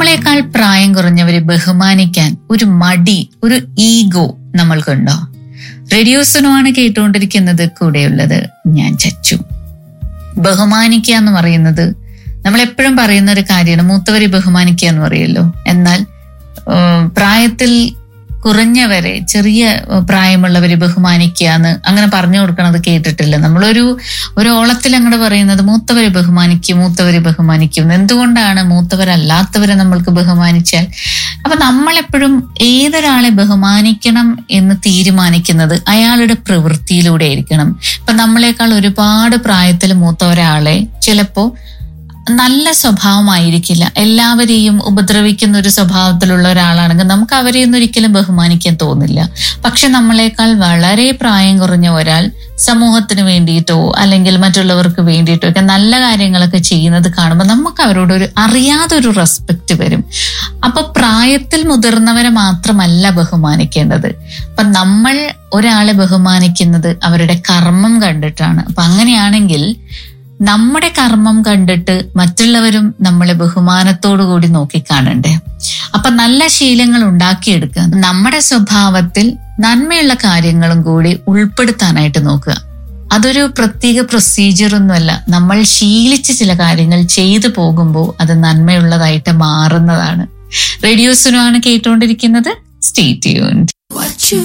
നമ്മളെക്കാൾ പ്രായം കുറഞ്ഞവരെ ബഹുമാനിക്കാൻ ഒരു മടി ഒരു ഈഗോ നമ്മൾക്കുണ്ടോ റേഡിയോസിനുമാണ് കേട്ടുകൊണ്ടിരിക്കുന്നത് കൂടെയുള്ളത് ഞാൻ ചച്ചു ബഹുമാനിക്കുക എന്ന് പറയുന്നത് നമ്മൾ എപ്പോഴും പറയുന്ന ഒരു കാര്യമാണ് മൂത്തവരെ ബഹുമാനിക്കുക എന്ന് പറയല്ലോ എന്നാൽ ഏഹ്, പ്രായത്തിൽ കുറഞ്ഞവരെ ചെറിയ ഏഹ്, പ്രായമുള്ളവരെ ബഹുമാനിക്കുക എന്ന് അങ്ങനെ പറഞ്ഞു കൊടുക്കണത് കേട്ടിട്ടില്ല നമ്മളൊരു ഒരു ഓളത്തിൽ അങ്ങോട്ട് പറയുന്നത് മൂത്തവരെ ബഹുമാനിക്കും മൂത്തവരെ ബഹുമാനിക്കും എന്തുകൊണ്ടാണ് മൂത്തവരല്ലാത്തവരെ നമ്മൾക്ക് ബഹുമാനിച്ചാൽ അപ്പൊ നമ്മളെപ്പോഴും ഏതൊരാളെ ബഹുമാനിക്കണം എന്ന് തീരുമാനിക്കുന്നത് അയാളുടെ പ്രവൃത്തിയിലൂടെ ആയിരിക്കണം ഇപ്പൊ നമ്മളെക്കാൾ ഒരുപാട് പ്രായത്തിൽ മൂത്ത ഒരാളെ ചിലപ്പോ നല്ല സ്വഭാവമായിരിക്കില്ല എല്ലാവരെയും ഉപദ്രവിക്കുന്ന ഒരു സ്വഭാവത്തിലുള്ള ഒരാളാണെങ്കിൽ നമുക്ക് അവരെയൊന്നും ഒരിക്കലും ബഹുമാനിക്കാൻ തോന്നില്ല പക്ഷെ നമ്മളെക്കാൾ വളരെ പ്രായം കുറഞ്ഞ ഒരാൾ സമൂഹത്തിന് വേണ്ടിയിട്ടോ അല്ലെങ്കിൽ മറ്റുള്ളവർക്ക് വേണ്ടിയിട്ടോ ഒക്കെ നല്ല കാര്യങ്ങളൊക്കെ ചെയ്യുന്നത് കാണുമ്പോൾ നമുക്ക് അവരോട് ഒരു അറിയാതെ ഒരു റെസ്പെക്ട് വരും അപ്പൊ പ്രായത്തിൽ മുതിർന്നവരെ മാത്രമല്ല ബഹുമാനിക്കേണ്ടത് അപ്പൊ നമ്മൾ ഒരാളെ ബഹുമാനിക്കുന്നത് അവരുടെ കർമ്മം കണ്ടിട്ടാണ് അപ്പൊ അങ്ങനെയാണെങ്കിൽ നമ്മുടെ കർമ്മം കണ്ടിട്ട് മറ്റുള്ളവരും നമ്മളെ ബഹുമാനത്തോടു കൂടി നോക്കിക്കാണണ്ടേ അപ്പൊ നല്ല ശീലങ്ങൾ ഉണ്ടാക്കിയെടുക്കുക നമ്മുടെ സ്വഭാവത്തിൽ നന്മയുള്ള കാര്യങ്ങളും കൂടി ഉൾപ്പെടുത്താനായിട്ട് നോക്കുക അതൊരു പ്രത്യേക പ്രൊസീജിയർ ഒന്നുമല്ല നമ്മൾ ശീലിച്ച് ചില കാര്യങ്ങൾ ചെയ്തു പോകുമ്പോൾ അത് നന്മയുള്ളതായിട്ട് മാറുന്നതാണ് റേഡിയോസിനുമാണ് കേട്ടുകൊണ്ടിരിക്കുന്നത് സ്റ്റേ ട്യൂൺഡ്